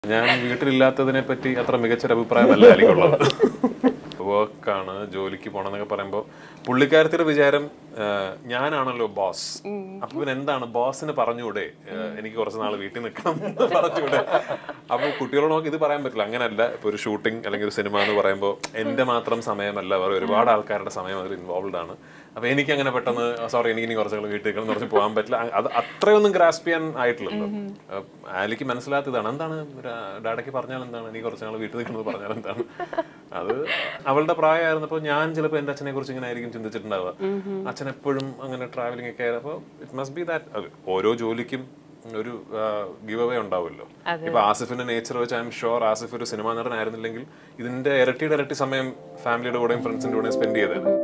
ഞാൻ വീട്ടിലില്ലാത്തതിനെ പറ്റി അത്ര മികച്ചൊരു അഭിപ്രായമല്ല എനിക്കുള്ളത് വർക്കാണ് ജോലിക്ക് പോണെന്നൊക്കെ പറയുമ്പോൾ പുള്ളിക്കാരത്തിന്റെ വിചാരം ആ, ഞാനാണല്ലോ ബോസ് അപ്പൊ പിന്നെ എന്താണ് ബോസിന് പറഞ്ഞുകൂടെ ആ, എനിക്ക് കുറച്ച് നാൾ വീട്ടിൽ നിൽക്കണം എന്ന് പറഞ്ഞുകൂടെ അപ്പൊ കുട്ടികളോട് നമുക്ക് ഇത് പറയാൻ പറ്റില്ല അങ്ങനെയല്ല ഇപ്പൊ ഒരു ഷൂട്ടിംഗ് അല്ലെങ്കിൽ ഒരു സിനിമ എന്ന് പറയുമ്പോൾ എന്റെ മാത്രം സമയമല്ല വേറെ ഒരുപാട് ആൾക്കാരുടെ സമയം അതിൽ ഇൻവോൾവ് ആണ് അപ്പൊ എനിക്ക് അങ്ങനെ പെട്ടെന്ന് സോറി എനിക്ക് ഇനി കുറച്ച് നാൾ വീട്ടിൽ നിൽക്കണം എന്ന് പറഞ്ഞ് പോകാൻ പറ്റില്ല അത് അത്രയൊന്നും ഗ്രാസ്പ് ചെയ്യാൻ ആയിട്ടില്ലല്ലോ ആ, ആലിക്ക് മനസ്സിലാത്തതാണ് എന്താണ് രാ- ഡാഡയ്ക്ക് പറഞ്ഞാൽ എന്താണ് എനിക്ക് കുറച്ച് നാൾ വീട്ടിൽ നിൽക്കുന്നത് പറഞ്ഞാൽ എന്താണ് അത് അവളുടെ പ്രായമായിരുന്നപ്പോൾ ഞാൻ ചിലപ്പോൾ എൻ്റെ അച്ഛനെ കുറിച്ച് ഇങ്ങനെ ആയിരിക്കും ചിന്തിച്ചിട്ടുണ്ടാവുക അച്ഛൻ എപ്പോഴും അങ്ങനെ ട്രാവലിംഗ് ഒക്കെ ആയത് അപ്പോൾ ഇറ്റ് മസ്റ്റ് ബി ദാറ്റ് ഓരോ ജോലിക്കും ഒരു ഗിവ് അവേ ഉണ്ടാവുമല്ലോ ഇപ്പൊ ആസിഫിന്റെ നേച്ചർ വെച്ച് ഐ എം ഷുവർ ആസിഫ് ഒരു സിനിമാ നടനായിരുന്നില്ലെങ്കിൽ ഇതിന്റെ ഇരട്ടിയുടെ ഇരട്ടി സമയം ഫാമിലിയുടെ കൂടെയും ഫ്രണ്ട്സിന്റെ കൂടെയും സ്പെൻഡ് ചെയ്തത്